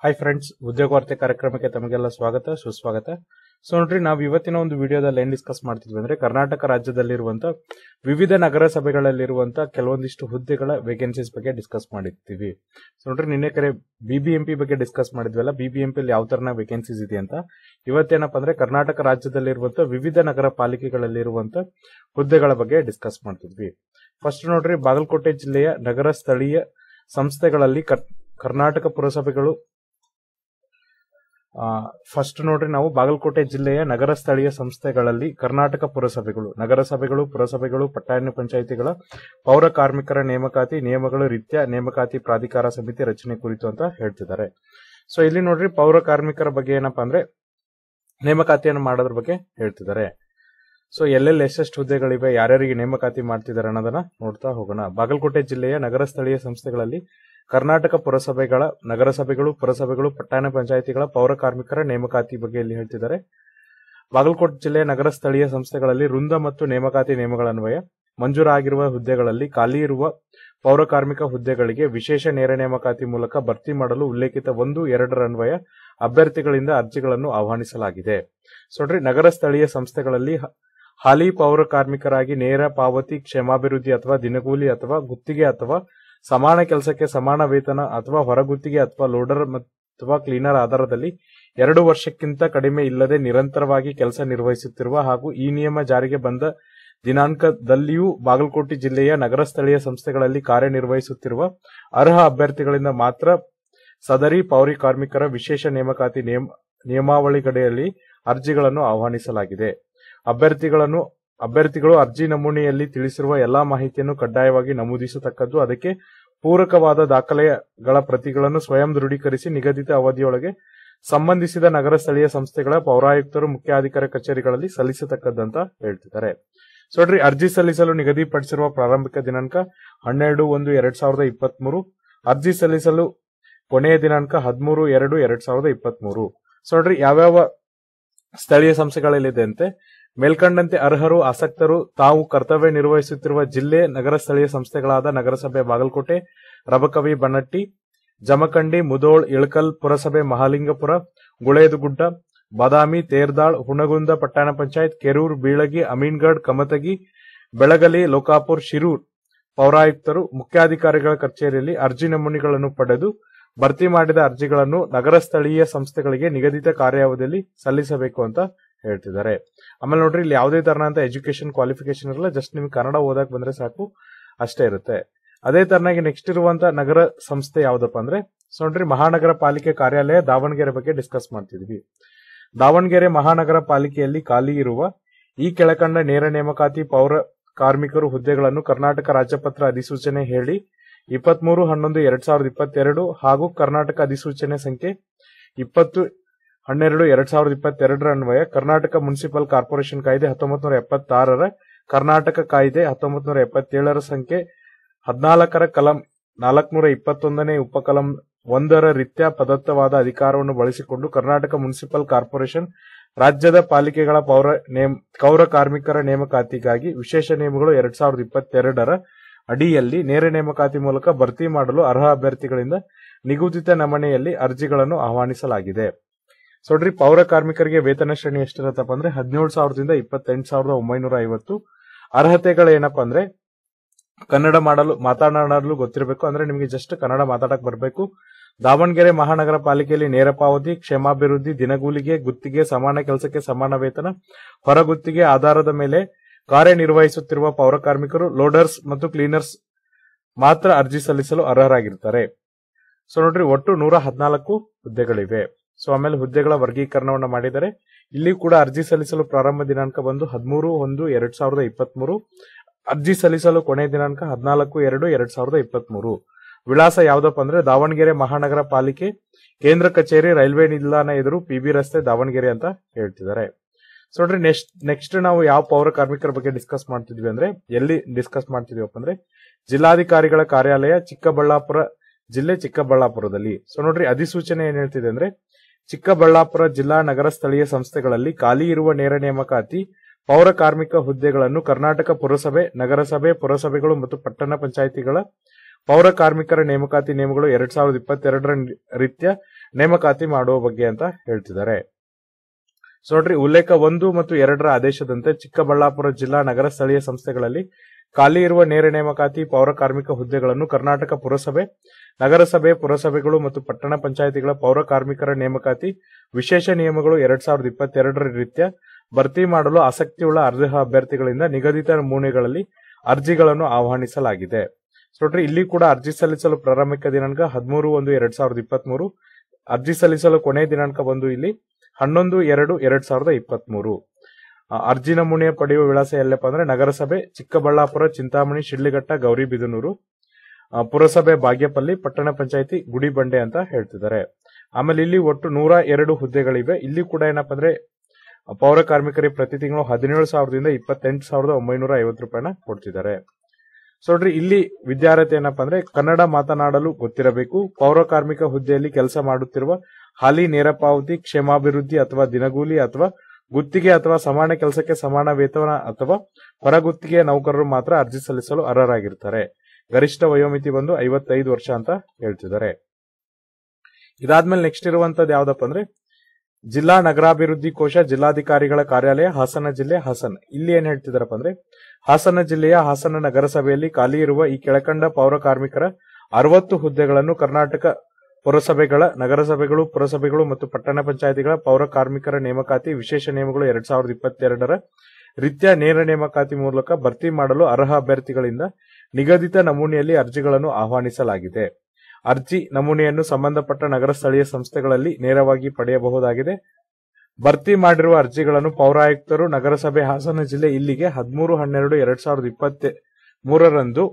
hi friends ಉದ್ಯೋಗ ವಾರ್ತೆ ಕಾರ್ಯಕ್ರಮಕ್ಕೆ ತಮಗೆಲ್ಲ ಸ್ವಾಗತ ಸುಸ್ವಾಗತ ಸೊ ನೋಡ್ರಿ ನಾವು ಇವತ್ತಿನ ಒಂದು ವಿಡಿಯೋದಲ್ಲಿ ಏನ್ ಡಿಸ್ಕಸ್ ಮಾಡ್ತಿದ್ವಿ ಅಂದ್ರೆ ಕರ್ನಾಟಕ ರಾಜ್ಯದಲ್ಲಿರುವಂತ ವಿವಿಧ ನಗರಸಭೆಗಳಲ್ಲಿರುವಂತ ಕೆಲವೊಂದಿಷ್ಟು ಹುದ್ದೆಗಳ ವೇಕೆನ್ಸೀಸ್ ಬಗ್ಗೆ ಡಿಸ್ಕಸ್ ಮಾಡಿರ್ತೀವಿ ಸೊ ನೋಡ್ರಿ ನಿನ್ನೆ ಕರೆ ಬಿಬಿಎಂಪಿ ಬಗ್ಗೆ ಡಿಸ್ಕಸ್ ಮಾಡಿದ್ವಲ್ಲ ಬಿಬಿಎಂಪಿ ಅಲ್ಲಿ ಯಾವ ತರನ ವೇಕೆನ್ಸೀಸ್ ಇದೆ ಅಂತ ಇವತ್ತೇನಪ್ಪ ಅಂದ್ರೆ ಕರ್ನಾಟಕ ರಾಜ್ಯದಲ್ಲಿರುವಂತ ವಿವಿಧ ನಗರ ಪಾಲಿಕೆಗಳಲ್ಲಿರುವಂತ ಹುದ್ದೆಗಳ ಬಗ್ಗೆ ಡಿಸ್ಕಸ್ ಮಾಡ್ತಿದ್ವಿ ಫಸ್ಟ್ ನೋಡ್ರಿ ಬಾಗಲಕೋಟೆ ಜಿಲ್ಲೆಯ ನಗರ ಸ್ಥಳೀಯ ಸಂಸ್ಥೆಗಳಲ್ಲಿ ಕರ್- ಕರ್ನಾಟಕ ಪುರಸಭೆಗಳು ಫಸ್ಟ್ ನೋಡ್ರಿ ನಾವು ಬಾಗಲಕೋಟೆ ಜಿಲ್ಲೆಯ ನಗರ ಸ್ಥಳೀಯ ಸಂಸ್ಥೆಗಳಲ್ಲಿ ಕರ್ನಾಟಕ ಪುರಸಭೆಗಳು ನಗರಸಭೆಗಳು ಪುರಸಭೆಗಳು ಪಟ್ಟಣ ಪಂಚಾಯಿತಿಗಳ ಪೌರ ಕಾರ್ಮಿಕರ ನೇಮಕಾತಿ ನಿಯಮಗಳು ರೀತ್ಯ ನೇಮಕಾತಿ ಪ್ರಾಧಿಕಾರ ಸಮಿತಿ ರಚನೆ ಕುರಿತು ಅಂತ ಹೇಳ್ತಿದ್ದಾರೆ ಸೊ ಇಲ್ಲಿ ನೋಡ್ರಿ ಪೌರ ಕಾರ್ಮಿಕರ ಬಗ್ಗೆ ಏನಪ್ಪಾ ಅಂದ್ರೆ ನೇಮಕಾತಿಯನ್ನು ಮಾಡೋದ್ರ ಬಗ್ಗೆ ಹೇಳ್ತಿದ್ದಾರೆ ಸೊ ಎಲ್ಲೆಲ್ಲಿ ಎಷ್ಟೆಷ್ಟು ಹುದ್ದೆಗಳಿವೆ ಯಾರ್ಯಾರಿಗೆ ನೇಮಕಾತಿ ಮಾಡ್ತಿದ್ದಾರೆ ಅನ್ನೋದನ್ನ ನೋಡ್ತಾ ಹೋಗೋಣ ಬಾಗಲಕೋಟೆ ಜಿಲ್ಲೆಯ ನಗರ ಸ್ಥಳೀಯ ಸಂಸ್ಥೆಗಳಲ್ಲಿ ಕರ್ನಾಟಕ ಪುರಸಭೆಗಳ ನಗರಸಭೆಗಳು ಪುರಸಭೆಗಳು ಪಟ್ಟಣ ಪಂಚಾಯಿತಿಗಳ ಪೌರ ಕಾರ್ಮಿಕರ ನೇಮಕಾತಿ ಬಗ್ಗೆ ಇಲ್ಲಿ ಹೇಳ್ತಿದ್ದಾರೆ ಬಾಗಲಕೋಟೆ ಜಿಲ್ಲೆಯ ನಗರ ಸ್ಥಳೀಯ ಸಂಸ್ಥೆಗಳಲ್ಲಿ ವೃಂದ ಮತ್ತು ನೇಮಕಾತಿ ನಿಯಮಗಳನ್ವಯ ಮಂಜೂರಾಗಿರುವ ಹುದ್ದೆಗಳಲ್ಲಿ ಖಾಲಿ ಇರುವ ಪೌರ ಕಾರ್ಮಿಕ ಹುದ್ದೆಗಳಿಗೆ ವಿಶೇಷ ನೇರ ನೇಮಕಾತಿ ಮೂಲಕ ಭರ್ತಿ ಮಾಡಲು ಉಲ್ಲೇಖಿತ ಒಂದು ಎರಡರ ಅನ್ವಯ ಅಭ್ಯರ್ಥಿಗಳಿಂದ ಅರ್ಜಿಗಳನ್ನು ಆಹ್ವಾನಿಸಲಾಗಿದೆ ಸೊ ನೋಡ್ರಿ ನಗರ ಸ್ಥಳೀಯ ಸಂಸ್ಥೆಗಳಲ್ಲಿ ಹ- ಹಾಲಿ ಪೌರ ಕಾರ್ಮಿಕರಾಗಿ ನೇರ ಪಾವತಿ ಕ್ಷೇಮಾಭಿವೃದ್ಧಿ ಅಥವಾ ದಿನಗೂಲಿ ಅಥವಾ ಗುತ್ತಿಗೆ ಅಥವಾ ಸಮಾನ ಕೆಲಸಕ್ಕೆ ಸಮಾನ ವೇತನ ಅಥವಾ ಹೊರಗುತ್ತಿಗೆ ಅಥವಾ ಲೋಡರ್ ಅಥವಾ ಕ್ಲೀನರ್ ಆಧಾರದಲ್ಲಿ ಎರಡು ವರ್ಷಕ್ಕಿಂತ ಕಡಿಮೆ ಇಲ್ಲದೆ ನಿರಂತರವಾಗಿ ಕೆಲಸ ನಿರ್ವಹಿಸುತ್ತಿರುವ ಹಾಗೂ ಈ ನಿಯಮ ಜಾರಿಗೆ ಬಂದ ದಿನಾಂಕದಲ್ಲಿಯೂ ಬಾಗಲಕೋಟೆ ಜಿಲ್ಲೆಯ ನಗರ ಸ್ಥಳೀಯ ಸಂಸ್ಥೆಗಳಲ್ಲಿ ಕಾರ್ಯನಿರ್ವಹಿಸುತ್ತಿರುವ ಅರ್ಹ ಅಭ್ಯರ್ಥಿಗಳಿಂದ ಮಾತ್ರ ಸದರಿ ಪೌರಿ ಕಾರ್ಮಿಕರ ವಿಶೇಷ ನೇಮಕಾತಿ ನಿಯಮ ನಿಯಮಾವಳಿಗಡಿಯಲ್ಲಿ ಅರ್ಜಿಗಳನ್ನು ಆಹ್ವಾನಿಸಲಾಗಿದೆ ಅಭ್ಯರ್ಥಿಗಳನ್ನು ಅಭ್ಯರ್ಥಿಗಳು ಅರ್ಜಿ ನಮೂನೆಯಲ್ಲಿ ತಿಳಿಸಿರುವ ಎಲ್ಲಾ ಮಾಹಿತಿಯನ್ನು ಕಡ್ಡಾಯವಾಗಿ ನಮೂದಿಸತಕ್ಕದ್ದು ಅದಕ್ಕೆ ಪೂರಕವಾದ ದಾಖಲೆಗಳ ಪ್ರತಿಗಳನ್ನು ಸ್ವಯಂ ದೃಢೀಕರಿಸಿ ನಿಗದಿತ ಅವಧಿಯೊಳಗೆ ಸಂಬಂಧಿಸಿದ ನಗರ ಸ್ಥಳೀಯ ಸಂಸ್ಥೆಗಳ ಪೌರಾಯುಕ್ತರು ಮುಖ್ಯಾಧಿಕಾರಿ ಕಚೇರಿಗಳಲ್ಲಿ ಸಲ್ಲಿಸತಕ್ಕದ್ದಂತ ಹೇಳ್ತಿದ್ದಾರೆ ಸೊ ನೋಡ್ರಿ ಅರ್ಜಿ ಸಲ್ಲಿಸಲು ನಿಗದಿಪಡಿಸಿರುವ ಪ್ರಾರಂಭಿಕ ದಿನಾಂಕ ಹನ್ನೆರಡು ಒಂದು ಎರಡ್ ಸಾವಿರದ ಇಪ್ಪತ್ತ್ ಮೂರು ಅರ್ಜಿ ಸಲ್ಲಿಸಲು ಕೊನೆಯ ದಿನಾಂಕ ಹದಿಮೂರು ಎರಡು ಎರಡ್ ಸಾವಿರದ ಇಪ್ಪತ್ತ್ ಮೂರು ಸೊ ನೋಡ್ರಿ ಯಾವ್ಯಾವ ಸ್ಥಳೀಯ ಸಂಸ್ಥೆಗಳಲ್ಲಿದೆ ಅಂತೆ ಮೇಲ್ಕಂಡಂತೆ ಅರ್ಹರು ಆಸಕ್ತರು ತಾವು ಕರ್ತವ್ಯ ನಿರ್ವಹಿಸುತ್ತಿರುವ ಜಿಲ್ಲೆ ನಗರ ಸ್ಥಳೀಯ ಸಂಸ್ಥೆಗಳಾದ ನಗರಸಭೆ ಬಾಗಲಕೋಟೆ ರಬಕವಿ ಬನ್ನಟ್ಟಿ ಜಮಖಂಡಿ ಮುದೋಳ್ ಇಳಕಲ್ ಪುರಸಭೆ ಮಹಾಲಿಂಗಪುರ ಗುಳೇದುಗುಡ್ಡ ಬಾದಾಮಿ ತೇರ್ದಾಳ್ ಹುಣಗುಂದ ಪಟ್ಟಣ ಪಂಚಾಯತ್ ಕೆರೂರ್ ಬೀಳಗಿ ಅಮೀನ್ಗಢ್ ಕಮತಗಿ ಬೆಳಗಲಿ ಲೋಕಾಪುರ್ ಶಿರೂರ್ ಪೌರಾಯುಕ್ತರು ಮುಖ್ಯಾಧಿಕಾರಿಗಳ ಕಚೇರಿಯಲ್ಲಿ ಅರ್ಜಿ ನಮೂನೆಗಳನ್ನು ಪಡೆದು ಭರ್ತಿ ಮಾಡಿದ ಅರ್ಜಿಗಳನ್ನು ನಗರ ಸ್ಥಳೀಯ ಸಂಸ್ಥೆಗಳಿಗೆ ನಿಗದಿತ ಕಾರ್ಯಾವಧಿಯಲ್ಲಿ ಸಲ್ಲಿಸಬೇಕು ಅಂತ ಹೇಳ್ತಿದ್ದಾರೆ ಆಮೇಲೆ ನೋಡ್ರಿ ಇಲ್ಲಿ ಯಾವುದೇ ತರನಾದ ಎಜುಕೇಶನ್ ಕ್ವಾಲಿಫಿಕೇಶನ್ ಇರಲ್ಲ ಜಸ್ಟ್ ನಿಮ್ಗೆ ಕನ್ನಡ ಓದಕ್ ಬಂದ್ರೆ ಸಾಕು ಅಷ್ಟೇ ಇರುತ್ತೆ ಅದೇ ತರನಾಗಿ ನೆಕ್ಸ್ಟ್ ಇರುವಂತ ನಗರ ಸಂಸ್ಥೆ ಯಾವ್ದಪ್ಪ ಅಂದ್ರೆ ಸೊ ನೋಡ್ರಿ ಮಹಾನಗರ ಪಾಲಿಕೆ ಕಾರ್ಯಾಲಯ ದಾವಣಗೆರೆ ಬಗ್ಗೆ ಡಿಸ್ಕಸ್ ಮಾಡ್ತಿದ್ವಿ ದಾವಣಗೆರೆ ಮಹಾನಗರ ಪಾಲಿಕೆಯಲ್ಲಿ ಖಾಲಿ ಇರುವ ಈ ಕೆಳಕಂಡ ನೇರ ನೇಮಕಾತಿ ಪೌರ ಕಾರ್ಮಿಕರು ಹುದ್ದೆಗಳನ್ನು ಕರ್ನಾಟಕ ರಾಜ್ಯಪತ್ರ ಅಧಿಸೂಚನೆ ಹೇಳಿ ಇಪ್ಪತ್ಮೂರು ಹನ್ನೊಂದು ಎರಡ್ ಸಾವಿರದ ಇಪ್ಪತ್ತೆರಡು ಹಾಗೂ ಕರ್ನಾಟಕ ಅಧಿಸೂಚನೆ ಸಂಖ್ಯೆ ಇಪ್ಪತ್ತು ಹನ್ನೆರಡು ಎರಡ್ ಸಾವಿರದ ಇಪ್ಪತ್ತೆರಡರ ಅನ್ವಯ ಕರ್ನಾಟಕ ಮುನ್ಸಿಪಲ್ ಕಾರ್ಪೊರೇಷನ್ ಕಾಯ್ದೆ ಹತ್ತೊಂಬತ್ತು ನೂರ ಎಪ್ಪತ್ತಾರರ ಕರ್ನಾಟಕ ಕಾಯ್ದೆ ಹತ್ತೊಂಬತ್ತು ನೂರ ಎಪ್ಪತ್ತೇಳರ ಸಂಖ್ಯೆ ಹದಿನಾಲ್ಕರ ಕಲಂ ನಾಲ್ಕನೂರ ಇಪ್ಪತ್ತೊಂದನೇ ಉಪಕಲಂ ಒಂದರ ರೀತ್ಯ ಪ್ರದತ್ತವಾದ ಅಧಿಕಾರವನ್ನು ಬಳಸಿಕೊಂಡು ಕರ್ನಾಟಕ ಮುನ್ಸಿಪಲ್ ಕಾರ್ಪೊರೇಷನ್ ರಾಜ್ಯದ ಪಾಲಿಕೆಗಳ ಪೌರ ನೇಮ್ ಪೌರ ಕಾರ್ಮಿಕರ ನೇಮಕಾತಿಗಾಗಿ ವಿಶೇಷ ನಿಯಮಗಳು ಎರಡ್ ಸಾವಿರದ ಇಪ್ಪತ್ತೆರಡರ ಅಡಿಯಲ್ಲಿ ನೇರ ನೇಮಕಾತಿ ಮೂಲಕ ಭರ್ತಿ ಮಾಡಲು ಅರ್ಹ ಅಭ್ಯರ್ಥಿಗಳಿಂದ ನಿಗದಿತ ನಮೂನೆಯಲ್ಲಿ ಅರ್ಜಿಗಳನ್ನು ಆಹ್ವಾನಿಸಲಾಗಿದೆ ಸೊ ನೋಡ್ರಿ ಪೌರ ಕಾರ್ಮಿಕರಿಗೆ ವೇತನ ಶ್ರೇಣಿ ಎಷ್ಟಿರತ್ತಪ್ಪ ಅಂದ್ರೆ ಹದಿನೇಳು ಸಾವಿರದಿಂದ ಇಪ್ಪತ್ತೆಂಟು ಸಾವಿರದ ಒಂಬೈನೂರ ಐವತ್ತು ಅರ್ಹತೆಗಳೇನಪ್ಪ ಅಂದ್ರೆ ಕನ್ನಡ ಮಾಡಲು ಮಾತನಾಡಲು ಗೊತ್ತಿರಬೇಕು ಅಂದ್ರೆ ನಿಮಗೆ ಜಸ್ಟ್ ಕನ್ನಡ ಮಾತಾಡಕ್ ಬರಬೇಕು ದಾವಣಗೆರೆ ಮಹಾನಗರ ಪಾಲಿಕೆಯಲ್ಲಿ ನೇರ ಪಾವತಿ ಕ್ಷೇಮಾಭಿವೃದ್ಧಿ ದಿನಗೂಲಿಗೆ ಗುತ್ತಿಗೆ ಸಮಾನ ಕೆಲಸಕ್ಕೆ ಸಮಾನ ವೇತನ ಹೊರಗುತ್ತಿಗೆ ಆಧಾರದ ಮೇಲೆ ಕಾರ್ಯನಿರ್ವಹಿಸುತ್ತಿರುವ ಪೌರ ಕಾರ್ಮಿಕರು ಲೋಡರ್ಸ್ ಮತ್ತು ಕ್ಲೀನರ್ಸ್ ಮಾತ್ರ ಅರ್ಜಿ ಸಲ್ಲಿಸಲು ಅರ್ಹರಾಗಿರ್ತಾರೆ ಸೊ ನೋಡ್ರಿ ಒಟ್ಟು ನೂರ ಹದಿನಾಲ್ಕು ಹುದ್ದೆಗಳಿವೆ ಸೊ ಆಮೇಲೆ ಹುದ್ದೆಗಳ ವರ್ಗೀಕರಣವನ್ನು ಮಾಡಿದರೆ ಇಲ್ಲಿ ಕೂಡ ಅರ್ಜಿ ಸಲ್ಲಿಸಲು ಪ್ರಾರಂಭ ದಿನಾಂಕ ಬಂದು ಹದಿಮೂರು ಒಂದು ಎರಡ್ ಸಾವಿರದ ಇಪ್ಪತ್ಮೂರು ಅರ್ಜಿ ಸಲ್ಲಿಸಲು ಕೊನೆಯ ದಿನಾಂಕ ಹದಿನಾಲ್ಕು ಎರಡು ಎರಡ್ ಸಾವಿರದ ಇಪ್ಪತ್ಮೂರು ವಿಳಾಸ ಯಾವ್ದಪ್ಪ ಅಂದ್ರೆ ದಾವಣಗೆರೆ ಮಹಾನಗರ ಪಾಲಿಕೆ ಕೇಂದ್ರ ಕಚೇರಿ ರೈಲ್ವೆ ನಿಲ್ದಾಣ ಎದುರು ಪಿಬಿ ರಸ್ತೆ ದಾವಣಗೆರೆ ಅಂತ ಹೇಳ್ತಿದ್ದಾರೆ ಸೊ ನೋಡ್ರಿ ನೆಕ್ಸ್ಟ್ ನೆಕ್ಸ್ಟ್ ನಾವು ಯಾವ ಪೌರ ಕಾರ್ಮಿಕರ ಬಗ್ಗೆ ಡಿಸ್ಕಸ್ ಮಾಡ್ತಿದ್ವಿ ಅಂದ್ರೆ ಎಲ್ಲಿ ಡಿಸ್ಕಸ್ ಮಾಡ್ತಿದ್ವಿಪ್ಪ ಅಂದ್ರೆ ಜಿಲ್ಲಾಧಿಕಾರಿಗಳ ಕಾರ್ಯಾಲಯ ಚಿಕ್ಕಬಳ್ಳಾಪುರ ಜಿಲ್ಲೆ ಚಿಕ್ಕಬಳ್ಳಾಪುರದಲ್ಲಿ ಸೊ ನೋಡ್ರಿ ಅಧಿಸೂಚನೆ ಏನ್ ಹೇಳ್ತಿದೆ ಅಂದ್ರೆ ಚಿಕ್ಕಬಳ್ಳಾಪುರ ಜಿಲ್ಲಾ ನಗರ ಸ್ಥಳೀಯ ಸಂಸ್ಥೆಗಳಲ್ಲಿ ಖಾಲಿ ಇರುವ ನೇರ ನೇಮಕಾತಿ ಪೌರ ಕಾರ್ಮಿಕ ಹುದ್ದೆಗಳನ್ನು ಕರ್ನಾಟಕ ಪುರಸಭೆ ನಗರಸಭೆ ಪುರಸಭೆಗಳು ಮತ್ತು ಪಟ್ಟಣ ಪಂಚಾಯಿತಿಗಳ ಪೌರ ಕಾರ್ಮಿಕರ ನೇಮಕಾತಿ ನಿಯಮಗಳು ಎರಡ್ ಸಾವಿರದ ಇಪ್ಪತ್ತೆರಡರ ರೀತ್ಯ ನೇಮಕಾತಿ ಮಾಡುವ ಬಗ್ಗೆ ಅಂತ ಹೇಳ್ತಿದ್ದಾರೆ ಸೊ ನೋಡ್ರಿ ಉಲ್ಲೇಖ ಒಂದು ಮತ್ತು ಎರಡರ ಆದೇಶದಂತೆ ಚಿಕ್ಕಬಳ್ಳಾಪುರ ಜಿಲ್ಲಾ ನಗರ ಸ್ಥಳೀಯ ಸಂಸ್ಥೆಗಳಲ್ಲಿ ಖಾಲಿ ಇರುವ ನೇರ ನೇಮಕಾತಿ ಪೌರ ಕಾರ್ಮಿಕ ಹುದ್ದೆಗಳನ್ನು ಕರ್ನಾಟಕ ಪುರಸಭೆ ನಗರಸಭೆ ಪುರಸಭೆಗಳು ಮತ್ತು ಪಟ್ಟಣ ಪಂಚಾಯಿತಿಗಳ ಪೌರ ಕಾರ್ಮಿಕರ ನೇಮಕಾತಿ ವಿಶೇಷ ನಿಯಮಗಳು ಎರಡ್ ಸಾವಿರದ ಇಪ್ಪತ್ತೆರಡರ ರೀತ್ಯ ಭರ್ತಿ ಮಾಡಲು ಆಸಕ್ತಿಯುಳ್ಳ ಅರ್ಹ ಅಭ್ಯರ್ಥಿಗಳಿಂದ ನಿಗದಿತ ನಮೂನೆಗಳಲ್ಲಿ ಅರ್ಜಿಗಳನ್ನು ಆಹ್ವಾನಿಸಲಾಗಿದೆ ಸೊ ನೋಡ್ರಿ ಇಲ್ಲಿ ಕೂಡ ಅರ್ಜಿ ಸಲ್ಲಿಸಲು ಪ್ರಾರಂಭಿಕ ದಿನಾಂಕ ಹದಿಮೂರು ಒಂದು ಎರಡ್ ಸಾವಿರದ ಇಪ್ಪತ್ಮೂರು ಅರ್ಜಿ ಸಲ್ಲಿಸಲು ಕೊನೆಯ ದಿನಾಂಕ ಬಂದು ಇಲ್ಲಿ ಹನ್ನೊಂದು ಎರಡು ಎರಡ್ ಸಾವಿರದ ಇಪ್ಪತ್ಮೂರು ಆ, ಅರ್ಜಿ ನಮೂನೆಯ ಪಡೆಯುವ ವಿಳಾಸ ಎಲ್ಲಪ್ಪ ಅಂದ್ರೆ ನಗರಸಭೆ ಚಿಕ್ಕಬಳ್ಳಾಪುರ ಚಿಂತಾಮಣಿ ಶಿಡ್ಲಿಘಟ್ಟ ಗೌರಿಬಿದನೂರು ಆ, ಪುರಸಭೆ ಬಾಗೇಪಲ್ಲಿ ಪಟ್ಟಣ ಪಂಚಾಯಿತಿ ಗುಡಿಬಂಡೆ ಅಂತ ಹೇಳ್ತಿದ್ದಾರೆ ಆಮೇಲೆ ಇಲ್ಲಿ ಒಟ್ಟು ನೂರ ಎರಡು ಹುದ್ದೆಗಳಿವೆ ಇಲ್ಲಿ ಕೂಡ ಏನಪ್ಪಾ ಅಂದ್ರೆ ಪೌರ ಕಾರ್ಮಿಕರಿಗೆ ಪ್ರತಿ ತಿಂಗಳು ಹದಿನೇಳು ಸಾವಿರದಿಂದ ಇಪ್ಪತ್ತೆಂಟು ಸಾವಿರದ ಒಂಬೈನೂರ ಐವತ್ತು ರೂಪಾಯಿನ ಕೊಡ್ತಿದ್ದಾರೆ ಸೊ ನೋಡ್ರಿ ಇಲ್ಲಿ ವಿದ್ಯಾರ್ಥಿ ಏನಪ್ಪಾ ಅಂದ್ರೆ ಕನ್ನಡ ಮಾತನಾಡಲು ಗೊತ್ತಿರಬೇಕು ಪೌರ ಕಾರ್ಮಿಕ ಹುದ್ದೆಯಲ್ಲಿ ಕೆಲಸ ಮಾಡುತ್ತಿರುವ ಹಾಲಿ ನೇರ ಪಾವತಿ ಕ್ಷೇಮಾಭಿವೃದ್ಧಿ ಅಥವಾ ದಿನಗೂಲಿ ಅಥವಾ ಗುತ್ತಿಗೆ ಅಥವಾ ಸಮಾನ ಕೆಲಸಕ್ಕೆ ಸಮಾನ ವೇತನ ಅಥವಾ ಹೊರಗುತ್ತಿಗೆ ನೌಕರರು ಮಾತ್ರ ಅರ್ಜಿ ಸಲ್ಲಿಸಲು ಅರ್ಹರಾಗಿರ್ತಾರೆ ಗರಿಷ್ಠ ವಯೋಮಿತಿ ಬಂದು ಐವತ್ತೈದು ವರ್ಷ ಅಂತ ಹೇಳ್ತಿದ್ದಾರೆ ಇದಾದ್ಮೇಲೆ ನೆಕ್ಸ್ಟ್ ಇರುವಂತದ್ದು ಯಾವ್ದಪ್ಪ ಅಂದ್ರೆ ಜಿಲ್ಲಾ ನಗರಾಭಿವೃದ್ಧಿ ಕೋಶ ಜಿಲ್ಲಾಧಿಕಾರಿಗಳ ಕಾರ್ಯಾಲಯ ಹಾಸನ ಜಿಲ್ಲೆ ಹಾಸನ ಇಲ್ಲಿ ಏನ್ ಹೇಳ್ತಿದಾರಪ್ಪ ಅಂದ್ರೆ ಹಾಸನ ಜಿಲ್ಲೆಯ ಹಾಸನ ನಗರಸಭೆಯಲ್ಲಿ ಖಾಲಿ ಇರುವ ಈ ಕೆಳಕಂಡ ಪೌರ ಕಾರ್ಮಿಕರ ಅರವತ್ತು ಹುದ್ದೆಗಳನ್ನು ಕರ್ನಾಟಕ ಪುರಸಭೆಗಳ ನಗರಸಭೆಗಳು ಪುರಸಭೆಗಳು ಮತ್ತು ಪಟ್ಟಣ ಪಂಚಾಯಿತಿಗಳ ಪೌರ ಕಾರ್ಮಿಕರ ನೇಮಕಾತಿ ವಿಶೇಷ ನಿಯಮಗಳು ಎರಡ್ ಸಾವಿರದ ಇಪ್ಪತ್ತೆರಡರ ರೀತ್ಯ ನೇರ ನೇಮಕಾತಿ ಮೂಲಕ ಭರ್ತಿ ಮಾಡಲು ಅರ್ಹ ಅಭ್ಯರ್ಥಿಗಳಿಂದ ನಿಗದಿತ ನಮೂನೆಯಲ್ಲಿ ಅರ್ಜಿಗಳನ್ನು ಆಹ್ವಾನಿಸಲಾಗಿದೆ ಅರ್ಜಿ ನಮೂನೆಯನ್ನು ಸಂಬಂಧಪಟ್ಟ ನಗರ ಸ್ಥಳೀಯ ಸಂಸ್ಥೆಗಳಲ್ಲಿ ನೇರವಾಗಿ ಪಡೆಯಬಹುದಾಗಿದೆ ಭರ್ತಿ ಮಾಡಿರುವ ಅರ್ಜಿಗಳನ್ನು ಪೌರಾಯುಕ್ತರು ನಗರಸಭೆ ಹಾಸನ ಜಿಲ್ಲೆ ಇಲ್ಲಿಗೆ ಹದಿಮೂರು ಹನ್ನೆರಡು ಎರಡ್ ಸಾವಿರದ ಇಪ್ಪತ್ತ ಮೂರರಂದು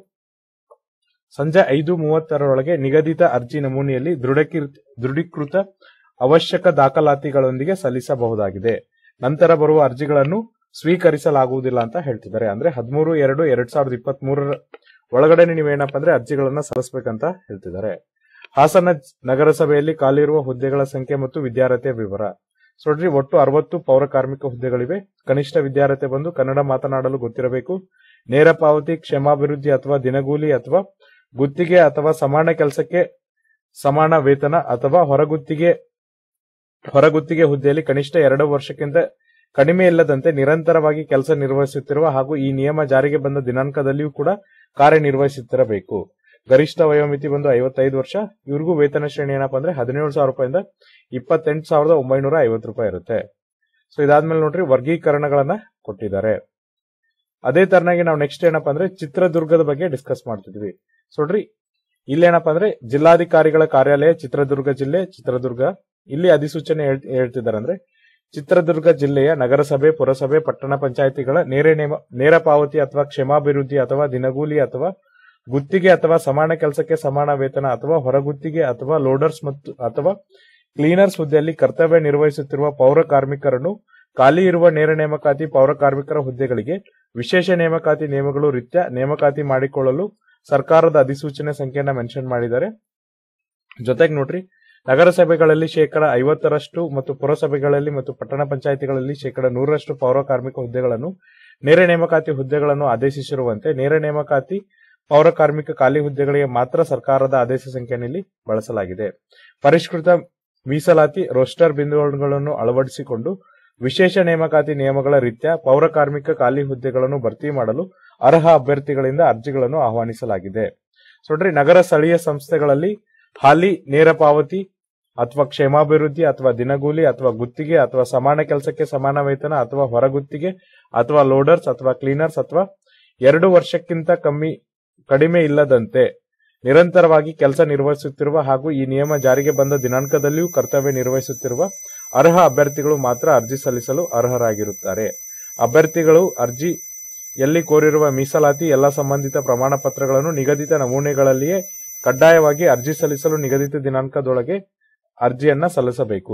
ಸಂಜೆ ಐದು ಮೂವತ್ತರೊಳಗೆ ನಿಗದಿತ ಅರ್ಜಿ ನಮೂನೆಯಲ್ಲಿ ದೃಢಕೀರ್- ದೃಢೀಕೃತ ಅವಶ್ಯಕ ದಾಖಲಾತಿಗಳೊಂದಿಗೆ ಸಲ್ಲಿಸಬಹುದಾಗಿದೆ ನಂತರ ಬರುವ ಅರ್ಜಿಗಳನ್ನು ಸ್ವೀಕರಿಸಲಾಗುವುದಿಲ್ಲ ಅಂತ ಹೇಳ್ತಿದ್ದಾರೆ ಅಂದ್ರೆ ಹದಿಮೂರು ಎರಡು ಎರಡ್ ಸಾವಿರದ ಇಪ್ಪತ್ತ್ ಮೂರರ ಒಳಗಡೆ ನೀವೇನಪ್ಪ ಅಂದ್ರೆ ಅರ್ಜಿಗಳನ್ನ ಸಲ್ಲಿಸಬೇಕಂತ ಹೇಳ್ತಿದ್ದಾರೆ ಹಾಸನ ಜ್- ನಗರಸಭೆಯಲ್ಲಿ ಖಾಲಿರುವ ಹುದ್ದೆಗಳ ಸಂಖ್ಯೆ ಮತ್ತು ವಿದ್ಯಾರ್ಹತೆಯ ವಿವರ ಸೊ ನೋಡ್ರಿ ಒಟ್ಟು ಅರವತ್ತು ಪೌರ ಕಾರ್ಮಿಕ ಹುದ್ದೆಗಳಿವೆ ಕನಿಷ್ಠ ವಿದ್ಯಾರ್ಹತೆ ಬಂದು ಕನ್ನಡ ಮಾತನಾಡಲು ಗೊತ್ತಿರಬೇಕು ನೇರ ಪಾವತಿ ಕ್ಷೇಮಾಭಿವೃದ್ಧಿ ಅಥವಾ ದಿನಗೂಲಿ ಅಥವಾ ಗುತ್ತಿಗೆ ಅಥವಾ ಸಮಾನ ಕೆಲಸಕ್ಕೆ ಸಮಾನ ವೇತನ ಅಥವಾ ಹೊರಗುತ್ತಿಗೆ ಹೊರಗುತ್ತಿಗೆ ಹುದ್ದೆಯಲ್ಲಿ ಕನಿಷ್ಠ ಎರಡು ವರ್ಷಕ್ಕಿಂತ ಕಡಿಮೆ ಇಲ್ಲದಂತೆ ನಿರಂತರವಾಗಿ ಕೆಲಸ ನಿರ್ವಹಿಸುತ್ತಿರುವ ಹಾಗೂ ಈ ನಿಯಮ ಜಾರಿಗೆ ಬಂದ ದಿನಾಂಕದಲ್ಲಿಯೂ ಕೂಡ ಕಾರ್ಯನಿರ್ವಹಿಸುತ್ತಿರಬೇಕು ಗರಿಷ್ಠ ವಯೋಮಿತಿ ಬಂದು ಐವತ್ತೈದು ವರ್ಷ ಇವ್ರಿಗೂ ವೇತನ ಶ್ರೇಣಿ ಏನಪ್ಪಾ ಅಂದ್ರೆ ಹದಿನೇಳು ಸಾವಿರ ರೂಪಾಯಿಂದ ಇಪ್ಪತ್ತೆಂಟು ಸಾವಿರದ ಒಂಬೈನೂರ ಐವತ್ತು ರೂಪಾಯಿ ಇರುತ್ತೆ ಸೊ ಇದಾದ್ಮೇಲೆ ನೋಡ್ರಿ ವರ್ಗೀಕರಣಗಳನ್ನ ಕೊಟ್ಟಿದ್ದಾರೆ ಅದೇ ತರನಾಗಿ ನಾವು ನೆಕ್ಸ್ಟ್ ಏನಪ್ಪಾ ಅಂದ್ರೆ ಚಿತ್ರದುರ್ಗದ ಬಗ್ಗೆ ಡಿಸ್ಕಸ್ ಮಾಡ್ತಿದ್ವಿ ಸೊ ನೋಡ್ರಿ ಇಲ್ಲೇನಪ್ಪಾ ಅಂದ್ರೆ ಜಿಲ್ಲಾಧಿಕಾರಿಗಳ ಕಾರ್ಯಾಲಯ ಚಿತ್ರದುರ್ಗ ಜಿಲ್ಲೆ ಚಿತ್ರದುರ್ಗ ಇಲ್ಲಿ ಅಧಿಸೂಚನೆ ಹೇಳ್- ಹೇಳ್ತಿದ್ದಾರೆ ಅಂದ್ರೆ ಚಿತ್ರದುರ್ಗ ಜಿಲ್ಲೆಯ ನಗರಸಭೆ ಪುರಸಭೆ ಪಟ್ಟಣ ಪಂಚಾಯಿತಿಗಳ ನೇರ ನೇಮ ನೇರ ಪಾವತಿ ಅಥವಾ ಕ್ಷೇಮಾಭಿವೃದ್ಧಿ ಅಥವಾ ದಿನಗೂಲಿ ಅಥವಾ ಗುತ್ತಿಗೆ ಅಥವಾ ಸಮಾನ ಕೆಲಸಕ್ಕೆ ಸಮಾನ ವೇತನ ಅಥವಾ ಹೊರಗುತ್ತಿಗೆ ಅಥವಾ ಲೋಡರ್ಸ್ ಮತ್ತು ಅಥವಾ ಕ್ಲೀನರ್ಸ್ ಹುದ್ದೆಯಲ್ಲಿ ಕರ್ತವ್ಯ ನಿರ್ವಹಿಸುತ್ತಿರುವ ಪೌರ ಕಾರ್ಮಿಕರನ್ನು ಖಾಲಿ ಇರುವ ನೇರ ನೇಮಕಾತಿ ಪೌರ ಕಾರ್ಮಿಕರ ಹುದ್ದೆಗಳಿಗೆ ವಿಶೇಷ ನೇಮಕಾತಿ ನಿಯಮಗಳು ರೀತ್ಯ ನೇಮಕಾತಿ ಮಾಡಿಕೊಳ್ಳಲು ಸರ್ಕಾರದ ಅಧಿಸೂಚನೆ ಸಂಖ್ಯೆಯನ್ನ ಮೆನ್ಷನ್ ಮಾಡಿದ್ದಾರೆ ಜೊತೆಗೆ ನೋಡ್ರಿ ನಗರಸಭೆಗಳಲ್ಲಿ ಶೇಕಡ ಐವತ್ತರಷ್ಟು ಮತ್ತು ಪುರಸಭೆಗಳಲ್ಲಿ ಮತ್ತು ಪಟ್ಟಣ ಪಂಚಾಯಿತಿಗಳಲ್ಲಿ ಶೇಕಡ ನೂರರಷ್ಟು ಪೌರ ಕಾರ್ಮಿಕ ಹುದ್ದೆಗಳನ್ನು ನೇರ ನೇಮಕಾತಿ ಹುದ್ದೆಗಳನ್ನು ಆದೇಶಿಸಿರುವಂತೆ ನೇರ ನೇಮಕಾತಿ ಪೌರ ಕಾರ್ಮಿಕ ಖಾಲಿ ಹುದ್ದೆಗಳಿಗೆ ಮಾತ್ರ ಸರ್ಕಾರದ ಆದೇಶ ಸಂಖ್ಯೆಯಲ್ಲಿ ಬಳಸಲಾಗಿದೆ ಪರಿಷ್ಕೃತ ಮೀಸಲಾತಿ ರೋಸ್ಟರ್ ಬಿಂದುಗಳನ್ನು ಅಳವಡಿಸಿಕೊಂಡು ವಿಶೇಷ ನೇಮಕಾತಿ ನಿಯಮಗಳ ರೀತ್ಯ ಪೌರ ಕಾರ್ಮಿಕ ಖಾಲಿ ಹುದ್ದೆಗಳನ್ನು ಭರ್ತಿ ಮಾಡಲು ಅರ್ಹ ಅಭ್ಯರ್ಥಿಗಳಿಂದ ಅರ್ಜಿಗಳನ್ನು ಆಹ್ವಾನಿಸಲಾಗಿದೆ ಸೊ ನೋಡ್ರಿ ನಗರ ಸ್ಥಳೀಯ ಸಂಸ್ಥೆಗಳಲ್ಲಿ ಹಾಲಿ ನೇರ ಪಾವತಿ ಅಥವಾ ಕ್ಷೇಮಾಭಿವೃದ್ಧಿ ಅಥವಾ ದಿನಗೂಲಿ ಅಥವಾ ಗುತ್ತಿಗೆ ಅಥವಾ ಸಮಾನ ಕೆಲಸಕ್ಕೆ ಸಮಾನ ವೇತನ ಅಥವಾ ಹೊರಗುತ್ತಿಗೆ ಅಥವಾ ಲೋಡರ್ಸ್ ಅಥವಾ ಕ್ಲೀನರ್ಸ್ ಅಥವಾ ಎರಡು ವರ್ಷಕ್ಕಿಂತ ಕಮ್ಮಿ ಕಡಿಮೆ ಇಲ್ಲದಂತೆ ನಿರಂತರವಾಗಿ ಕೆಲಸ ನಿರ್ವಹಿಸುತ್ತಿರುವ ಹಾಗೂ ಈ ನಿಯಮ ಜಾರಿಗೆ ಬಂದ ದಿನಾಂಕದಲ್ಲಿಯೂ ಕರ್ತವ್ಯ ನಿರ್ವಹಿಸುತ್ತಿರುವ ಅರ್ಹ ಅಭ್ಯರ್ಥಿಗಳು ಮಾತ್ರ ಅರ್ಜಿ ಸಲ್ಲಿಸಲು ಅರ್ಹರಾಗಿರುತ್ತಾರೆ ಅಭ್ಯರ್ಥಿಗಳು ಅರ್ಜಿ ಎಲ್ಲಿ ಕೋರಿರುವ ಮೀಸಲಾತಿ ಎಲ್ಲ ಸಂಬಂಧಿತ ಪ್ರಮಾಣ ಪತ್ರಗಳನ್ನು ನಿಗದಿತ ನಮೂನೆಗಳಲ್ಲಿಯೇ ಕಡ್ಡಾಯವಾಗಿ ಅರ್ಜಿ ಸಲ್ಲಿಸಲು ನಿಗದಿತ ದಿನಾಂಕದೊಳಗೆ ಅರ್ಜಿಯನ್ನ ಸಲ್ಲಿಸಬೇಕು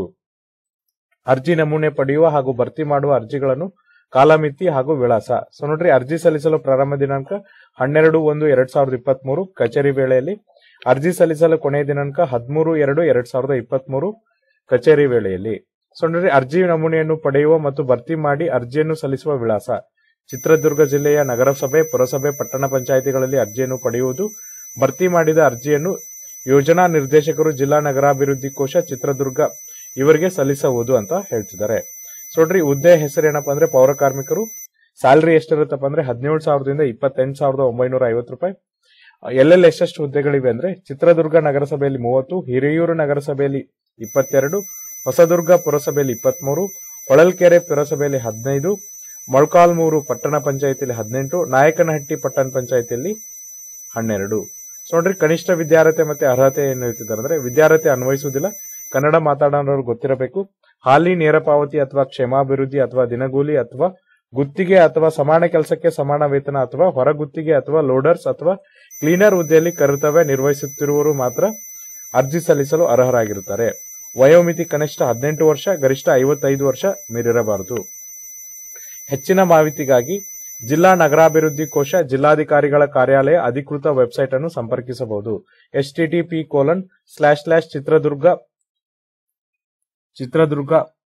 ಅರ್ಜಿ ನಮೂನೆ ಪಡೆಯುವ ಹಾಗೂ ಭರ್ತಿ ಮಾಡುವ ಅರ್ಜಿಗಳನ್ನು ಕಾಲಮಿತಿ ಹಾಗೂ ವಿಳಾಸ ಸೊ ನೋಡ್ರಿ ಅರ್ಜಿ ಸಲ್ಲಿಸಲು ಪ್ರಾರಂಭ ದಿನಾಂಕ ಹನ್ನೆರಡು ಒಂದು ಎರಡ್ ಸಾವಿರದ ಇಪ್ಪತ್ತ್ ಮೂರು ಕಚೇರಿ ವೇಳೆಯಲ್ಲಿ ಅರ್ಜಿ ಸಲ್ಲಿಸಲು ಕೊನೆಯ ದಿನಾಂಕ ಹದಿಮೂರು ಎರಡು ಎರಡ್ ಸಾವಿರದ ಇಪ್ಪತ್ತ್ ಮೂರು ಕಚೇರಿ ವೇಳೆಯಲ್ಲಿ ಸೊ ನೋಡ್ರಿ ಅರ್ಜಿ ನಮೂನೆಯನ್ನು ಪಡೆಯುವ ಮತ್ತು ಭರ್ತಿ ಮಾಡಿ ಅರ್ಜಿಯನ್ನು ಸಲ್ಲಿಸುವ ವಿಳಾಸ ಚಿತ್ರದುರ್ಗ ಜಿಲ್ಲೆಯ ನಗರಸಭೆ ಪುರಸಭೆ ಪಟ್ಟಣ ಪಂಚಾಯಿತಿಗಳಲ್ಲಿ ಅರ್ಜಿಯನ್ನು ಪಡೆಯುವುದು ಭರ್ತಿ ಮಾಡಿದ ಅರ್ಜಿಯನ್ನು ಯೋಜನಾ ನಿರ್ದೇಶಕರು ಜಿಲ್ಲಾ ನಗರಾಭಿವೃದ್ಧಿ ಕೋಶ ಚಿತ್ರದುರ್ಗ ಇವರಿಗೆ ಸಲ್ಲಿಸಬಹುದು ಅಂತ ಹೇಳ್ತಿದ್ದಾರೆ ಸೊ ನೋಡ್ರಿ ಹುದ್ದೆ ಹೆಸರು ಏನಪ್ಪಾ ಅಂದ್ರೆ ಪೌರ ಕಾರ್ಮಿಕರು ಸ್ಯಾಲರಿ ಎಷ್ಟಿರುತ್ತಪ್ಪ ಅಂದ್ರೆ ಹದಿನೇಳು ಸಾವಿರದಿಂದ ಇಪ್ಪತ್ತೆಂಟು ಸಾವಿರದ ಒಂಬೈನೂರ ಐವತ್ತು ರೂಪಾಯಿ ಎಲ್ಲೆಲ್ಲಿ ಎಷ್ಟೆಷ್ಟು ಹುದ್ದೆಗಳಿವೆ ಅಂದ್ರೆ ಚಿತ್ರದುರ್ಗ ನಗರಸಭೆಯಲ್ಲಿ ಮೂವತ್ತು ಹಿರಿಯೂರು ನಗರಸಭೆಯಲ್ಲಿ ಇಪ್ಪತ್ತೆರಡು ಹೊಸದುರ್ಗ ಪುರಸಭೆಯಲ್ಲಿ ಇಪ್ಪತ್ಮೂರು ಹೊಳಲ್ಕೆರೆ ಪುರಸಭೆಯಲ್ಲಿ ಹದಿನೈದು ಮೊಳಕಾಲ್ಮೂರು ಪಟ್ಟಣ ಪಂಚಾಯತಿಯಲ್ಲಿ ಹದಿನೆಂಟು ನಾಯಕನಹಟ್ಟಿ ಪಟ್ಟಣ ಪಂಚಾಯತಿಯಲ್ಲಿ ಹನ್ನೆರಡು ಸೊ ನೋಡ್ರಿ ಕನಿಷ್ಠ ವಿದ್ಯಾರ್ಹತೆ ಮತ್ತೆ ಅರ್ಹತೆ ಏನ್ ಹೇಳ್ತಿದ್ದಾರೆ ಅಂದ್ರೆ ವಿದ್ಯಾರ್ಹತೆ ಅನ್ವಯಿಸುವುದಿಲ್ಲ ಕನ್ನಡ ಮಾತಾಡೋರು ಗೊತ್ತಿರಬೇಕು ಹಾಲಿ ನೇರ ಪಾವತಿ ಅಥವಾ ಕ್ಷೇಮಾಭಿವೃದ್ಧಿ ಅಥವಾ ದಿನಗೂಲಿ ಅಥವಾ ಗುತ್ತಿಗೆ ಅಥವಾ ಸಮಾನ ಕೆಲಸಕ್ಕೆ ಸಮಾನ ವೇತನ ಅಥವಾ ಹೊರಗುತ್ತಿಗೆ ಅಥವಾ ಲೋಡರ್ಸ್ ಅಥವಾ ಕ್ಲೀನರ್ ಹುದ್ದೆಯಲ್ಲಿ ಕರ್ತವ್ಯ ನಿರ್ವಹಿಸುತ್ತಿರುವವರು ಮಾತ್ರ ಅರ್ಜಿ ಸಲ್ಲಿಸಲು ಅರ್ಹರಾಗಿರುತ್ತಾರೆ ವಯೋಮಿತಿ ಕನಿಷ್ಠ ಹದಿನೆಂಟು ವರ್ಷ ಗರಿಷ್ಠ ಐವತ್ತೈದು ವರ್ಷ ಮೀರಿರಬಾರದು ಹೆಚ್ಚಿನ ಮಾಹಿತಿಗಾಗಿ ಜಿಲ್ಲಾ ನಗರಾಭಿವೃದ್ಧಿ ಕೋಶ ಜಿಲ್ಲಾಧಿಕಾರಿಗಳ ಕಾರ್ಯಾಲಯ ಅಧಿಕೃತ ವೆಬ್ಸೈಟ್ ಅನ್ನು ಸಂಪರ್ಕಿಸಬಹುದು H TTP colon slash slash Chitradurga Chitradurga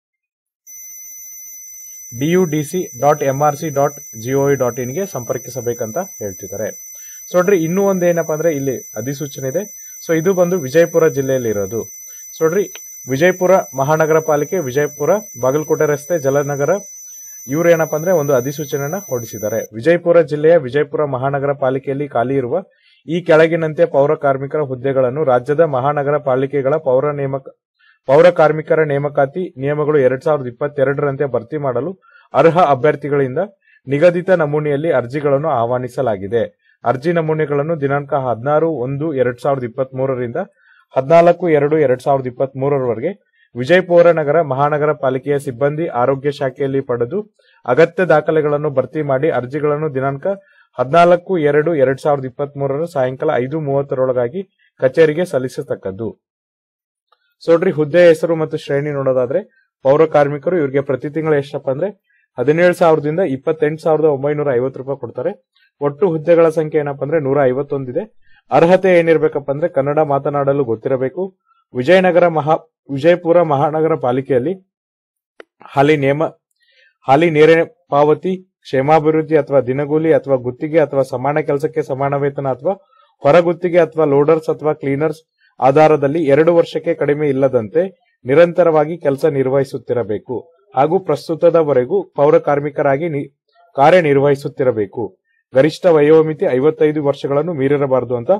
DUDC dot MRC dot GOE dot ಇನ್ಗೆ ಸಂಪರ್ಕಿಸಬೇಕಂತ ಹೇಳ್ತಿದ್ದಾರೆ ಸೊ ನೋಡ್ರಿ ಇನ್ನೂ ಒಂದು ಏನಪ್ಪಾ ಅಂದ್ರೆ ಇಲ್ಲಿ ಅಧಿಸೂಚನೆ ಇದೆ ಸೊ ಇದು ಬಂದು ವಿಜಯಪುರ ಜಿಲ್ಲೆಯಲ್ಲಿ ಇರೋದು ಸೊ ನೋಡ್ರಿ ವಿಜಯಪುರ ಮಹಾನಗರ ಪಾಲಿಕೆ ವಿಜಯಪುರ ಬಾಗಲಕೋಟೆ ರಸ್ತೆ ಜಲನಗರ ಇವ್ರು ಏನಪ್ಪಾ ಅಂದ್ರೆ ಒಂದು ಅಧಿಸೂಚನೆಯನ್ನ ಹೊರಡಿಸಿದ್ದಾರೆ ವಿಜಯಪುರ ಜಿಲ್ಲೆಯ ವಿಜಯಪುರ ಮಹಾನಗರ ಪಾಲಿಕೆಯಲ್ಲಿ ಖಾಲಿ ಇರುವ ಈ ಕೆಳಗಿನಂತೆ ಪೌರ ಕಾರ್ಮಿಕರ ಹುದ್ದೆಗಳನ್ನು ರಾಜ್ಯದ ಮಹಾನಗರ ಪಾಲಿಕೆಗಳ ಪೌರ ನೇಮಕ ಪೌರ ಕಾರ್ಮಿಕರ ನೇಮಕಾತಿ ನಿಯಮಗಳು ಎರಡ್ ಸಾವಿರದ ಇಪ್ಪತ್ತೆರಡರಂತೆ ಭರ್ತಿ ಮಾಡಲು ಅರ್ಹ ಅಭ್ಯರ್ಥಿಗಳಿಂದ ನಿಗದಿತ ನಮೂನೆಯಲ್ಲಿ ಅರ್ಜಿಗಳನ್ನು ಆಹ್ವಾನಿಸಲಾಗಿದೆ ಅರ್ಜಿ ನಮೂನೆಗಳನ್ನು ದಿನಾಂಕ ಹದಿನಾರು ಒಂದು ಎರಡ್ ಸಾವಿರದ ಇಪ್ಪತ್ತ್ ಮೂರರಿಂದ ಹದಿನಾಲ್ಕು ಎರಡು ಎರಡ್ ಸಾವಿರದ ಇಪ್ಪತ್ತ್ ಮೂರರವರೆಗೆ ವಿಜಯಪುರ ನಗರ ಮಹಾನಗರ ಪಾಲಿಕೆಯ ಸಿಬ್ಬಂದಿ ಆರೋಗ್ಯ ಶಾಖೆಯಲ್ಲಿ ಪಡೆದು ಅಗತ್ಯ ದಾಖಲೆಗಳನ್ನು ಭರ್ತಿ ಮಾಡಿ ಅರ್ಜಿಗಳನ್ನು ದಿನಾಂಕ ಹದಿನಾಲ್ಕು ಎರಡು ಎರಡ್ ಸಾವಿರದ ಇಪ್ಪತ್ತ್ ಮೂರರ ಸಾಯಂಕಾಲ ಐದು ಮೂವತ್ತರೊಳಗಾಗಿ ಕಚೇರಿಗೆ ಸಲ್ಲಿಸತಕ್ಕದ್ದು ಸೊ ನೋಡ್ರಿ ಹುದ್ದೆ ಹೆಸರು ಮತ್ತು ಶ್ರೇಣಿ ನೋಡೋದಾದ್ರೆ ಪೌರ ಕಾರ್ಮಿಕರು ಇವ್ರಿಗೆ ಪ್ರತಿ ತಿಂಗಳು ಎಷ್ಟಪ್ಪ ಅಂದ್ರೆ ಹದಿನೇಳು ಸಾವಿರದಿಂದ ಇಪ್ಪತ್ತೆಂಟು ಸಾವಿರದ ಒಂಬೈನೂರ ಐವತ್ತು ರೂಪಾಯಿ ಕೊಡ್ತಾರೆ ಒಟ್ಟು ಹುದ್ದೆಗಳ ಸಂಖ್ಯೆ ಏನಪ್ಪಾ ಅಂದ್ರೆ ನೂರ ಐವತ್ತೊಂದಿದೆ ಅರ್ಹತೆ ಏನಿರ್ಬೇಕಪ್ಪ ಅಂದ್ರೆ ಕನ್ನಡ ಮಾತನಾಡಲು ಗೊತ್ತಿರಬೇಕು ವಿಜಯನಗರ ಮಹಾ ವಿಜಯಪುರ ಮಹಾನಗರ ಪಾಲಿಕೆಯಲ್ಲಿ ಹಾಲಿ ನೇಮ ಹಾಲಿ ನೇರ ಪಾವತಿ ಕ್ಷೇಮಾಭಿವೃದ್ಧಿ ಅಥವಾ ದಿನಗೂಲಿ ಅಥವಾ ಗುತ್ತಿಗೆ ಅಥವಾ ಸಮಾನ ಕೆಲಸಕ್ಕೆ ಸಮಾನ ವೇತನ ಅಥವಾ ಹೊರಗುತ್ತಿಗೆ ಅಥವಾ ಲೋಡರ್ಸ್ ಅಥವಾ ಕ್ಲೀನರ್ಸ್ ಆಧಾರದಲ್ಲಿ ಎರಡು ವರ್ಷಕ್ಕೆ ಕಡಿಮೆ ಇಲ್ಲದಂತೆ ನಿರಂತರವಾಗಿ ಕೆಲಸ ನಿರ್ವಹಿಸುತ್ತಿರಬೇಕು ಹಾಗೂ ಪ್ರಸ್ತುತದವರೆಗೂ ಪೌರ ಕಾರ್ಮಿಕರಾಗಿ ನಿ- ಕಾರ್ಯನಿರ್ವಹಿಸುತ್ತಿರಬೇಕು ಗರಿಷ್ಠ ವಯೋಮಿತಿ ಐವತ್ತೈದು ವರ್ಷಗಳನ್ನು ಮೀರಿರಬಾರದು ಅಂತ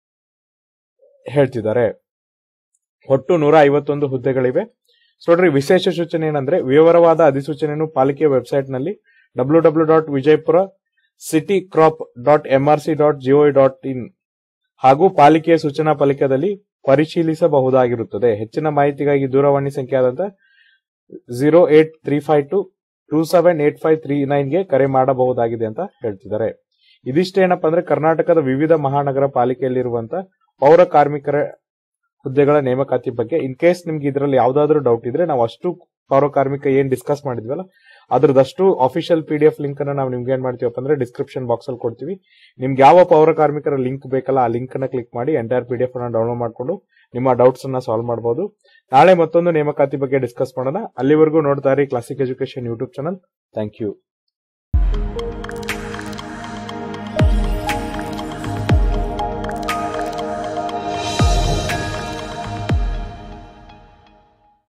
ಹೇಳ್ತಿದ್ದಾರೆ ಒಟ್ಟು ನೂರ ಐವತ್ತೊಂದು ಹುದ್ದೆಗಳಿವೆ ಸೊ ನೋಡ್ರಿ ವಿಶೇಷ ಸೂಚನೆ ಏನಂದ್ರೆ ವಿವರವಾದ ಅಧಿಸೂಚನೆಯನ್ನು ಪಾಲಿಕೆ ವೆಬ್ಸೈಟ್ ನಲ್ಲಿ W W dot Vijayapura city corp dot MRC dot GO dot in ಹಾಗೂ ಪಾಲಿಕೆಯ ಸೂಚನಾ ಫಲಕದಲ್ಲಿ ಪರಿಶೀಲಿಸಬಹುದಾಗಿರುತ್ತದೆ ಹೆಚ್ಚಿನ ಮಾಹಿತಿಗಾಗಿ ದೂರವಾಣಿ ಸಂಖ್ಯೆ ಆದಂತ zero eight three five two two seven eight five three ನೈನ್ಗೆ ಕರೆ ಮಾಡಬಹುದಾಗಿದೆ ಅಂತ ಹೇಳ್ತಿದ್ದಾರೆ ಇದಿಷ್ಟೇನಪ್ಪ ಅಂದ್ರೆ ಕರ್ನಾಟಕದ ವಿವಿಧ ಮಹಾನಗರ ಪಾಲಿಕೆಯಲ್ಲಿರುವಂತ ಪೌರ ಕಾರ್ಮಿಕರ ಹುದ್ದೆಗಳ ನೇಮಕಾತಿ ಬಗ್ಗೆ ಇನ್ ಕೇಸ್ ನಿಮ್ಗೆ ಇದರಲ್ಲಿ ಯಾವ್ದಾದ್ರು ಡೌಟ್ ಇದ್ರೆ ನಾವು ಅಷ್ಟು ಪೌರ ಕಾರ್ಮಿಕ ಏನ್ ಡಿಸ್ಕಸ್ ಮಾಡಿದ್ವಲ್ಲ ಅದ್ರದಷ್ಟು official P D F link ಅನ್ನ ನಾವು ನಿಮ್ಗೆ ಏನ್ ಮಾಡ್ತೀವಪ್ಪ ಅಂದ್ರೆ ಡಿಸ್ಕ್ರಿಪ್ಷನ್ ಬಾಕ್ಸ್ ಅಲ್ಲಿ ಕೊಡ್ತೀವಿ ನಿಮ್ಗೆ ಯಾವ ಪೌರ ಕಾರ್ಮಿಕರ ಲಿಂಕ್ ಬೇಕಲ್ಲ ಆ ಲಿಂಕ್ ಅನ್ನ ಕ್ಲಿಕ್ ಮಾಡಿ ಎಂಟೈರ್ ಪಿ ಡಿ ಎಫ್ ಅನ್ನ ಡೌನ್ಲೋಡ್ ಮಾಡ್ಕೊಂಡು ನಿಮ್ಮ ಡೌಟ್ಸ್ ಅನ್ನ ಸಾಲ್ವ್ ಮಾಡಬಹುದು ನಾಳೆ ಮತ್ತೊಂದು ನೇಮಕಾತಿ ಬಗ್ಗೆ ಡಿಸ್ಕಸ್ ಮಾಡೋಣ ಅಲ್ಲಿವರೆಗೂ ನೋಡ್ತಾ ಇರಿ classic education YouTube channel thank you